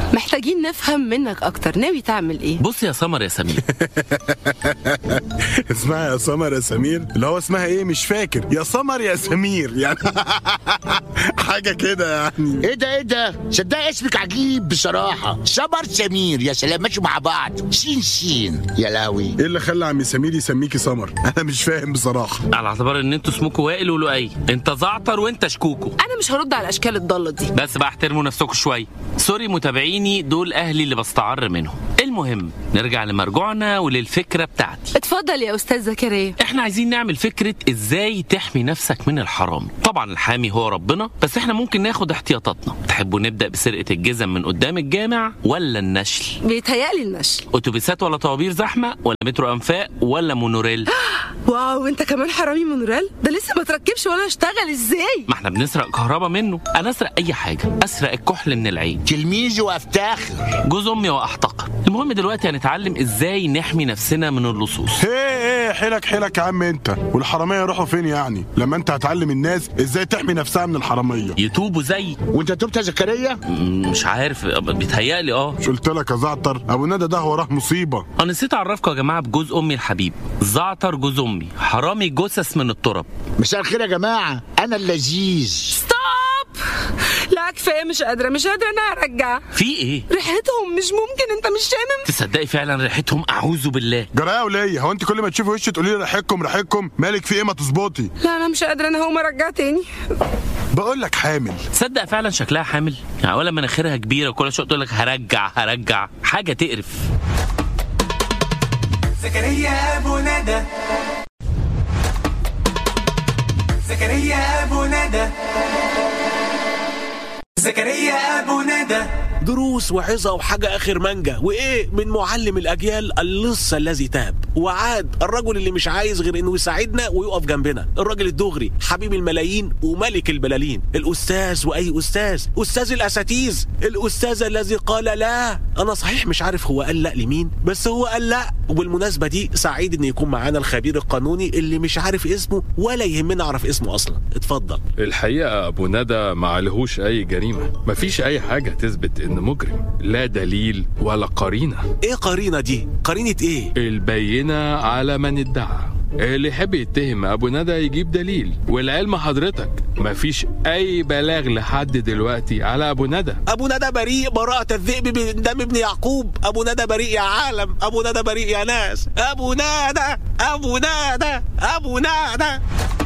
محتاجين نفهم منك اكتر ناوي تعمل ايه بص يا سمر يا سمير اسمها يا سمر يا سمير اللي هو اسمها ايه مش فاكر يا سمر يا سمير يعني حاجه كده يعني ايه ده ايه ده صدق اسمك عجيب بصراحة سمر سمير يا سلام ماشوا مع بعض شين شين يا لاوي ايه اللي خلى عم سمير يسميكي سمر انا مش فاهم بصراحه على اعتبار ان انتوا اسمكوا وائل ولؤي انت زعتر وانت شكوكو انا مش هرد على الاشكال الضاله دي بس بقى احترموا نفسكم شويه سوري متابعيني دول اهلي اللي بستعر منهم المهم نرجع لمرجوعنا وللفكره بتاعتي اتفضل يا استاذ زكريا احنا عايزين نعمل فكرة ازاي تحمي نفسك من الحرام طبعا الحامي هو ربنا بس احنا ممكن ناخد احتياطاتنا تحبوا نبدأ بسرقة الجزم من قدام الجامع ولا النشل بيتهيألي النشل اتوبيسات ولا طوابير زحمة ولا مترو انفاق ولا مونوريل واو انت كمان حرامي مونوريل ده لسه ما تركبش ولا اشتغل ازاي ما احنا بنسرق كهرباء منه انا اسرق اي حاجة اسرق الكحل من العين تلميذي وافتخر جوز امي واحتقر المهم دلوقتي هنتعلم ازاي نحمي نفسنا من اللصوص ايه ايه حيلك حيلك يا عم انت والحراميه يروحوا فين يعني لما انت هتعلم الناس ازاي تحمي نفسها من الحراميه يتوبوا زي وانت تبت يا زكريا م- مش عارف بيتهيألي اه مش قلت لك يا زعتر ابو ندى ده وراه مصيبه انا نسيت اعرفكم يا جماعه بجوز امي الحبيب زعتر جوز امي حرامي جثث من التراب مساء الخير يا جماعة انا اللذيذ ستوب لا كفايه مش قادره مش قادره انا هرجع في ايه ريحتهم مش ممكن انت مش شامم تصدقي فعلا ريحتهم اعوذ بالله جرايه وليا هو انت كل ما تشوفي وشي تقولي لي ريحتكم ريحتكم مالك في ايه ما تظبطي لا انا مش قادره انا هقوم ارجع تاني بقول لك حامل تصدق فعلا شكلها حامل يعني ولا مناخيرها كبيره وكل شويه تقول لك هرجع هرجع حاجه تقرف زكريا أبو ندى زكريا أبو ندى زكريا أبو ندى دروس وعظة وحاجة آخر مانجا وإيه من معلم الأجيال اللص الذي تاب وعاد الرجل اللي مش عايز غير إنه يساعدنا ويقف جنبنا الراجل الدغري حبيب الملايين وملك البلالين الأستاذ وأي أستاذ أستاذ الأساتيز الأستاذ الذي قال لا أنا صحيح مش عارف هو قال لا لمين بس هو قال لا وبالمناسبة دي سعيد إن يكون معانا الخبير القانوني اللي مش عارف اسمه ولا يهمنا أعرف اسمه أصلا اتفضل الحقيقة أبو ندى ما عليهوش أي جريمة مفيش أي حاجة تثبت إنه مجرم لا دليل ولا قرينة إيه قرينة دي قرينة إيه البينة على من ادعى اللي يحب يتهم أبو ندى يجيب دليل والعلم حضرتك مفيش أي بلاغ لحد دلوقتي على أبو ندى ابو ندى بريء براءة الذئب من دم ابن يعقوب ابو ندى بريء يا عالم ابو ندى بريء يا ناس ابو ندى ابو ندى ابو ندى